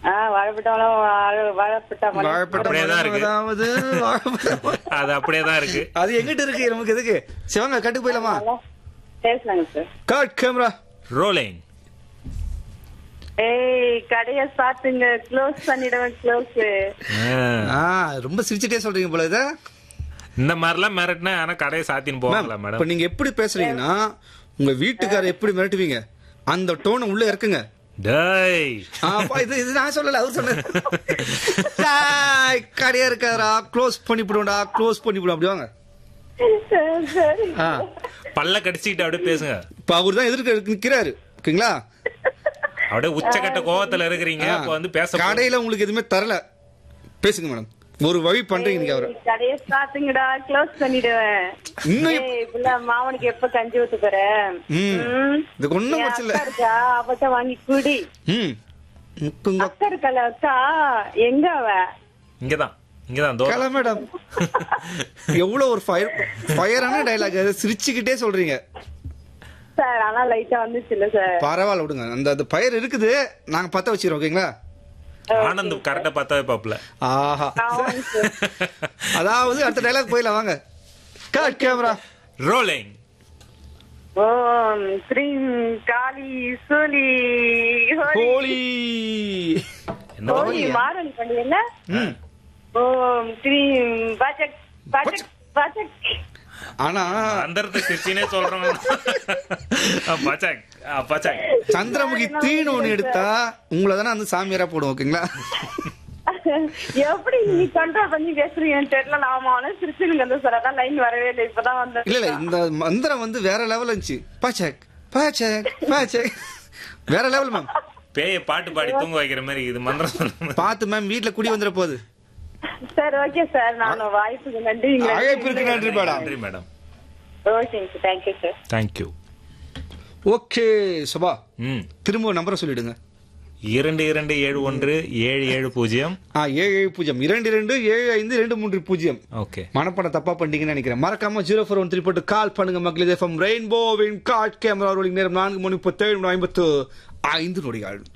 ஆ வாழைப்பட்டாலும் வாழ- வாழைப்பட்டா மலை. வாழைப்பட்ட அப்படியே தான் இருக்கு. அதாவது வாழைப்பட்ட அது அப்படியே தான் இருக்கு அது எங்கிட்ட இருக்கு நமக்கு எதுக்கு சிவங்க கட்டு போயிடலாமா பேசுனாங்க சார் கட் கேமரா ரோலிங் ஏய் கடைய சாத்துங்க க்ளோஸ் பண்ணிடுவேன் க்ளோஸ் ஆ ரொம்ப சிரிச்சிட்டே சொல்றீங்க போல இத இந்த மாதிரிலாம் மிரட்டினா ஆனா கடையை சாத்தின்னு போவாங்களா இப்ப மேடம் நீங்க எப்படி பேசுறீங்கன்னா உங்க வீட்டுக்காரர் எப்படி மிரட்டுவீங்க அந்த டோனை உள்ள இறக்குங்க டேய் ஆ, அப்பா, இது இது நான் சொல்லல அவர் சொன்னாரு டேய், கடையா இருக்காரா க்ளோஸ் பண்ணி விடுவோம்டா க்ளோஸ் பண்ணி விடுவோம் அப்படி வாங்க சரி ஆ, பல்ல கடிச்சிக்கிட்டு அப்படியே பேசுங்க இப்ப அவர் தான் எதிர்க்க நிக்கிறாரு ஓகேங்களா அப்படியே உச்சக்கட்ட கோவத்துல இருக்கிறீங்க ஆ, அப்ப வந்து பேச கடையில உங்களுக்கு எதுவுமே தரல பேசுங்க மேடம் ஒரு வழி பண்றீங்க நீங்க அவரை கடைய சாத்துங்கடா க்ளோஸ் பண்ணிடுவேன் இன்னும் இப்ப- ஏய் புள்ள மாவனுக்கு எப்ப கஞ்சி ஊத்து போற ம். ம். இதுக்கு ஒண்ணும் என் பிரச்சனை இல்ல. அக்கா இருக்கா அவட்ட வாங்கி குடி ம் இப்ப உங்க அக்கா இருக்கல அக்கா எங்க அவ இங்கதான் இங்கதான் தோ கலை மேடம் எவ்வளவு ஒரு ஃபயர் ஃபயரான டைலாக் சிரிச்சுக்கிட்டே சொல்றீங்க சார் ஆனா லைட்டா வந்துச்சு இல்ல சார் பரவாயில்ல விடுங்க அந்த அந்த பயிர் இருக்குது நாங்க பத்த வச்சிரோம் ஓகேங்களா ஆனந்த் கரெக்டா பார்த்தா பாப்புல ஆஹா ஆமாங்க சார் அதாவது அடுத்த டைலாக் போயிடலாம் வாங்க கட் கேமரா ரோலிங் ஓம் ஸ்ரீம் காளி சூலி ஹோலி ஹோலி என்ன ஹோலி மாறன் பண்ணுவீங்க ஓம் ஸ்ரீம் பஜக் பஜக் பஜக் ஆனா அந்தரத்தை சிரிச்சினே சொல்றோம் பச்சாக் பச்சாக் சந்திரமுகி தீனு ஒண்ணு எடுத்தா உங்களை தானே அந்த சாமியாரா போடும் ஓகேங்களா எப்படி நீ கண்ட்ரோல் பண்ணி பேசுறீங்கன்னு தெரியல நாம அவனே சிரிச்சுனுங்க அந்த சார் அதான் லைன் வரவே இல்லை இப்பதான் வந்து இல்ல இல்ல இந்த மந்திரம் வந்து வேற லெவல் இருந்துச்சு பாச்சக் பாச்சக் பாச்சக் வேற லெவல் மேம் பேய பாட்டு பாடி தூங்க வைக்கிற மாதிரி இது மந்திரம் சொன்ன பார்த்து மேம் வீட்ல குடி வந்துட போகுது சார் ஓகே சார் நான் வாய்ப்புக்கு நன்றி அழைப்பிற்கு நன்றி மேடம் நன்றி மேடம் ஓகேங்க sir thank you sir thank you okay Saba ம் திரும்ப நம்பரை சொல்லிடுங்க இரண்டு இரண்டு ஏழு ஒன்று ஏழு ஏழு பூஜ்ஜியம் ஆ ஏழு ஏழு பூஜ்ஜியம் இரண்டு இரண்டு ஏழு ஐந்து ரெண்டு மூன்று பூஜ்ஜியம் ஓகே மனப்படம் தப்பா பண்ணிட்டீங்கன்னு நினைக்கிறேன் மறக்காம ஜீரோ ஃபோர் ஒன் த்ரீ போட்டு கால் பண்ணுங்க மக்கள் எஃப்எம் ரெயின்போவின் காட் கேமரா ரோலிங் நேரம் நான்கு மணி முப்பத்தேழு ஐம்பத்து ஐந்து நொடிகள்